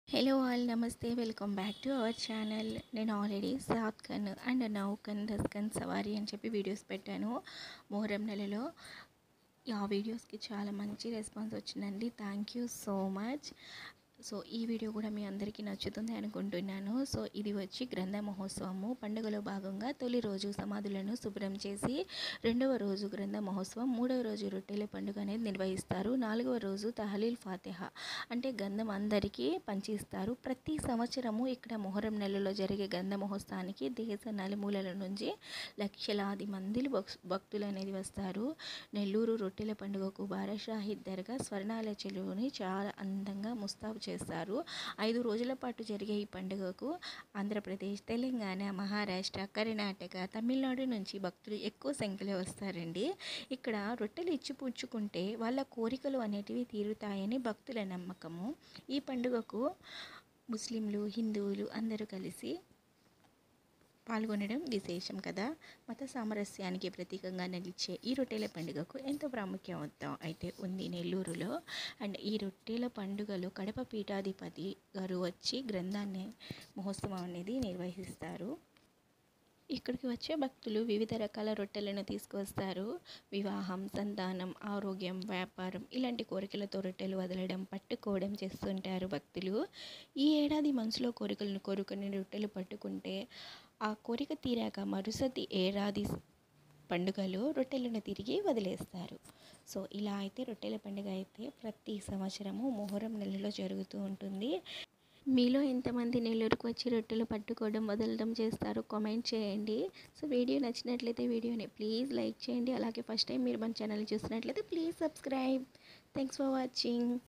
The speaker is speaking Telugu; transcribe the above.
హలో ఆల్ నమస్తే welcome back to our channel నేను ఆల్రెడీ సాత్ ఖన్ అండ్ నౌ ఖన్ దస్ ఖన్ సవారీ అని చెప్పి వీడియోస్ పెట్టాను మొహరం నెలలో ఆ వీడియోస్కి చాలా మంచి రెస్పాన్స్ వచ్చిందండి thank you so much so ఈ వీడియో కూడా మీ అందరికీ నచ్చుతుంది అనుకుంటున్నాను సో ఇది వచ్చి గ్రంథ మహోత్సవము పండుగలో భాగంగా తొలి రోజు సమాధులను శుభ్రం చేసి రెండవ రోజు గ్రంథ మహోత్సవం మూడవ రోజు రొట్టెల పండుగ అనేది నిర్వహిస్తారు నాలుగవ రోజు తహలీల్ ఫాతిహ అంటే గంధం అందరికీ పంచిస్తారు ప్రతి సంవత్సరము ఇక్కడ మొహరం నెలలో జరిగే గంధ మహోత్సవానికి దేశ నలుమూలల నుంచి లక్షలాది మంది భక్- భక్తులు అనేది వస్తారు నెల్లూరు రొట్టెల పండుగకు బారాషాహిద్ దర్గా స్వర్ణాల చెరువుని చాలా అందంగా ముస్తాబు చేస్తారు ఐదు రోజుల పాటు జరిగే ఈ పండుగకు ఆంధ్రప్రదేశ్ తెలంగాణ మహారాష్ట్ర కర్ణాటక తమిళనాడు నుంచి భక్తులు ఎక్కువ సంఖ్యలో వస్తారండి ఇక్కడ రొట్టెలు ఇచ్చి పుచ్చుకుంటే వాళ్ళ కోరికలు అనేటివి తీరుతాయని భక్తుల నమ్మకము ఈ పండుగకు ముస్లింలు హిందువులు అందరూ కలిసి పాల్గొనడం విశేషం కదా మత సామరస్యానికి ప్రతీకంగా నిలిచే ఈ రొట్టెల పండుగకు ఎంతో ప్రాముఖ్యత అయితే ఉంది నెల్లూరులో అండ్ ఈ రొట్టెల పండుగలో కడప పీఠాధిపతి గారు వచ్చి గ్రంథాన్ని మహోత్సవం అనేది నిర్వహిస్తారు ఇక్కడికి వచ్చే భక్తులు వివిధ రకాల రొట్టెలను తీసుకువస్తారు వివాహం సంతానం ఆరోగ్యం వ్యాపారం ఇలాంటి కోరికలతో రొట్టెలు వదలడం పట్టుకోవడం చేస్తుంటారు భక్తులు ఈ ఏడాది మనసులో కోరికలను కోరుకుని రొట్టెలు పట్టుకుంటే ఆ కోరిక తీరాక మరుసటి ఏడాది పండుగలో రొట్టెలను తిరిగి వదిలేస్తారు సో ఇలా అయితే రొట్టెల పండుగ అయితే ప్రతి సంవత్సరము మొహరం నెలలో జరుగుతూ ఉంటుంది మీలో ఎంతమంది నెల్లూరుకు వచ్చి రొట్టెలు పట్టుకోవడం వదలడం చేస్తారో కామెంట్ చేయండి సో వీడియో నచ్చినట్లయితే వీడియోని ప్లీజ్ లైక్ చేయండి అలాగే ఫస్ట్ టైం మీరు మన ఛానల్ చూసినట్లయితే please subscribe thanks for watching